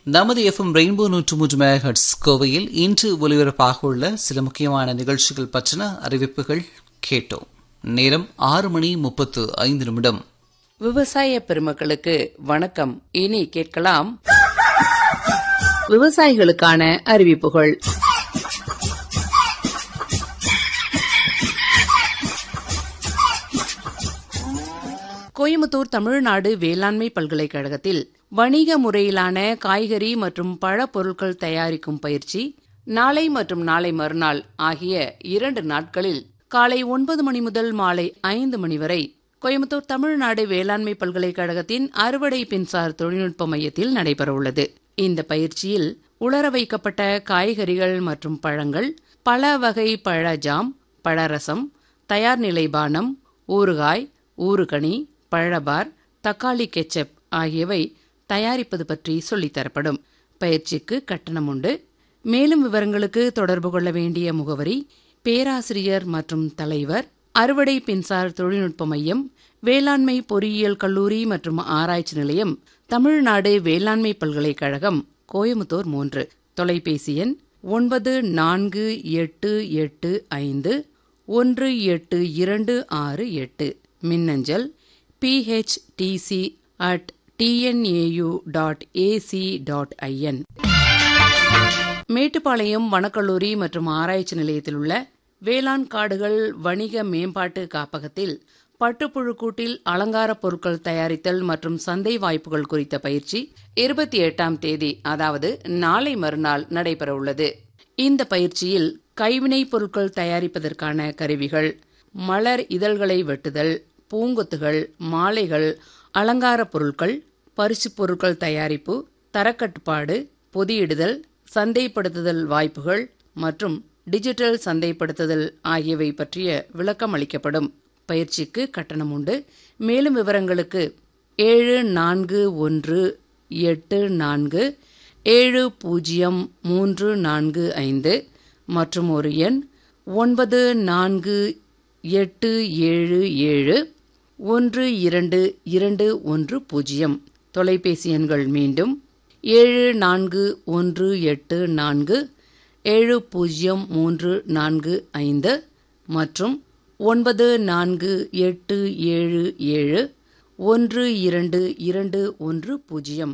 நமது FM rainbow நூற்று மூன்று மெகாஹெட்ஸ் கோவையில் இன்று ஒலிபரப்பாக உள்ள சில முக்கியமான நிகழ்ச்சிகள் பற்றின அறிவிப்புகள் கேட்டோம் நேரம் ஆறு மணி முப்பத்து ஐந்து நிமிடம் விவசாய பெருமக்களுக்கு வணக்கம் இனி கேட்கலாம் விவசாயிகளுக்கான அறிவிப்புகள் கோயம்புத்தூர் தமிழ்நாடு வேளாண்மை பல்கலைக்கழகத்தில் வணிக முறையிலான காய்கறி மற்றும் பழ பொருட்கள் தயாரிக்கும் பயிற்சி நாளை மற்றும் நாளை மறுநாள் ஆகிய இரண்டு நாட்களில் காலை ஒன்பது மணி முதல் மாலை ஐந்து மணி வரை கோயம்புத்தூர் தமிழ்நாடு வேளாண்மை பல்கலைக்கழகத்தின் அறுவடை பின்சார் தொழில்நுட்ப மையத்தில் நடைபெறவுள்ளது இந்த பயிற்சியில் உலர வைக்கப்பட்ட காய்கறிகள் மற்றும் பழங்கள் பல வகை பழ ஜாம் பழரசம் தயார் நிலை பானம் ஊறுகாய் ஊறுகனி பழபார் தக்காளி கெச்சப் ஆகியவை தயாரிப்பது பற்றி சொல்லித்தரப்படும் பயிற்சிக்கு கட்டணம் உண்டு மேலும் விவரங்களுக்கு தொடர்பு கொள்ள வேண்டிய முகவரி பேராசிரியர் மற்றும் தலைவர் அறுவடை பின்சார் தொழில்நுட்ப மையம் வேளாண்மை பொறியியல் கல்லூரி மற்றும் ஆராய்ச்சி நிலையம் தமிழ்நாடு வேளாண்மை பல்கலைக்கழகம் கோயமுத்தூர் மூன்று தொலைபேசி எண் ஒன்பது நான்கு எட்டு எட்டு ஐந்து ஒன்று எட்டு இரண்டு ஆறு எட்டு மின்னஞ்சல் PHDTC at TNAU dot AC dot IN Mettupalayam வனக்கல்லூரி மற்றும் ஆராய்ச்சி நிலையத்தில் உள்ள வேளாண் காடுகள் வணிக மேம்பாட்டு காப்பகத்தில் பட்டுப்புழு கூட்டில் அலங்கார பொருட்கள் தயாரித்தல் மற்றும் சந்தை வாய்ப்புகள் குறித்த பயிற்சி இருபத்தி எட்டாம் தேதி அதாவது நாளை மறுநாள் நடைபெறவுள்ளது இந்த பயிற்சியில் கைவினைப் பொருட்கள் தயாரிப்பதற்கான கருவிகள் மலர் இதழ்களை வெட்டுதல் பூங்கொத்துகள் மாலைகள் அலங்கார பொருட்கள் பரிசுப் பொருட்கள் தயாரிப்பு தரக்கட்டுப்பாடு பொதியிடுதல் சந்தைப்படுத்துதல் வாய்ப்புகள் மற்றும் டிஜிட்டல் சந்தைப்படுத்துதல் ஆகியவை பற்றிய விளக்கம் அளிக்கப்படும் பயிற்சிக்கு கட்டணம் உண்டு மேலும் விவரங்களுக்கு ஏழு நான்கு ஒன்று எட்டு நான்கு ஏழு பூஜ்ஜியம் மூன்று நான்கு ஐந்து மற்றும் ஒரு எண் ஒன்பது நான்கு எட்டு ஏழு ஏழு ஒன்று இரண்டு இரண்டு ஒன்று பூஜ்ஜியம் தொலைபேசி எண்கள் மீண்டும் ஏழு நான்கு ஒன்று எட்டு நான்கு ஏழு பூஜ்ஜியம் மூன்று நான்கு ஐந்து மற்றும் ஒன்பது நான்கு எட்டு ஏழு ஏழு ஒன்று இரண்டு இரண்டு ஒன்று பூஜ்ஜியம்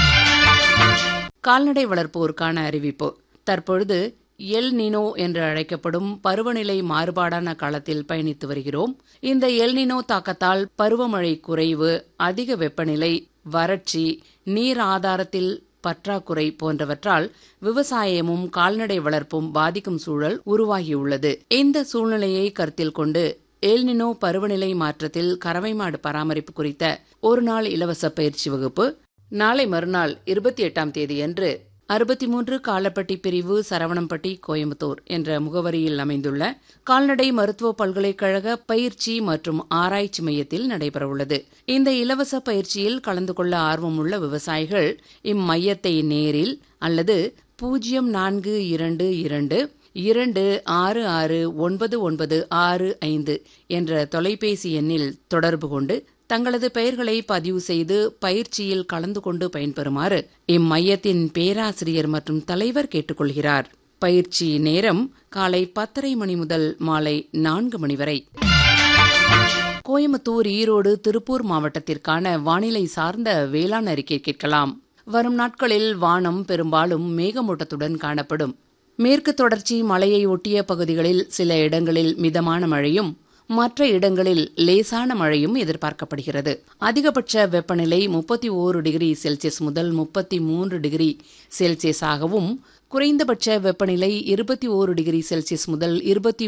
கால்நடை வளர்ப்போருக்கான அறிவிப்பு தற்பொழுது எல் நினோ என்று அழைக்கப்படும் பருவநிலை மாறுபாடான காலத்தில் பயணித்து வருகிறோம் இந்த எல் நினோ தாக்கத்தால் பருவமழை குறைவு அதிக வெப்பநிலை வறட்சி நீர் ஆதாரத்தில் பற்றாக்குறை போன்றவற்றால் விவசாயமும் கால்நடை வளர்ப்பும் பாதிக்கும் சூழல் உருவாகியுள்ளது இந்த சூழ்நிலையை கருத்தில் கொண்டு எல்னினோ பருவநிலை மாற்றத்தில் கறவை மாடு பராமரிப்பு குறித்த ஒரு நாள் இலவச பயிற்சி வகுப்பு நாளை மறுநாள் இருபத்தி எட்டாம் தேதியன்று அறுபத்தி மூன்று காலப்பட்டி பிரிவு சரவணம்பட்டி கோயம்புத்தூர் என்ற முகவரியில் அமைந்துள்ள கால்நடை மருத்துவ பல்கலைக்கழக பயிற்சி மற்றும் ஆராய்ச்சி மையத்தில் நடைபெறவுள்ளது இந்த இலவச பயிற்சியில் கலந்து கொள்ள ஆர்வமுள்ள விவசாயிகள் இம்மையத்தை நேரில் அல்லது பூஜ்ஜியம் நான்கு இரண்டு இரண்டு இரண்டு ஆறு ஆறு ஒன்பது ஒன்பது ஆறு ஐந்து என்ற தொலைபேசி எண்ணில் தொடர்பு கொண்டு தங்களது பெயர்களை பதிவு செய்து பயிற்சியில் கலந்து கொண்டு பயன்பெறுமாறு இம்மையத்தின் பேராசிரியர் மற்றும் தலைவர் கேட்டுக்கொள்கிறார் பயிற்சி நேரம் காலை பத்தரை மணி முதல் மாலை நான்கு மணி வரை கோயம்புத்தூர் ஈரோடு திருப்பூர் மாவட்டத்திற்கான வானிலை சார்ந்த வேளாண் அறிக்கை கேட்கலாம் வரும் நாட்களில் வானம் பெரும்பாலும் மேகமூட்டத்துடன் காணப்படும் மேற்கு தொடர்ச்சி மலையை ஒட்டிய பகுதிகளில் சில இடங்களில் மிதமான மழையும் மற்ற இடங்களில் லேசான மழையும் எதிர்பார்க்கப்படுகிறது அதிகபட்ச வெப்பநிலை முப்பத்தி ஓரு டிகிரி செல்சியஸ் முதல் முப்பத்தி மூன்று டிகிரி செல்சியஸாகவும் குறைந்தபட்ச வெப்பநிலை இருபத்தி ஓரு டிகிரி செல்சியஸ் முதல் இருபத்தி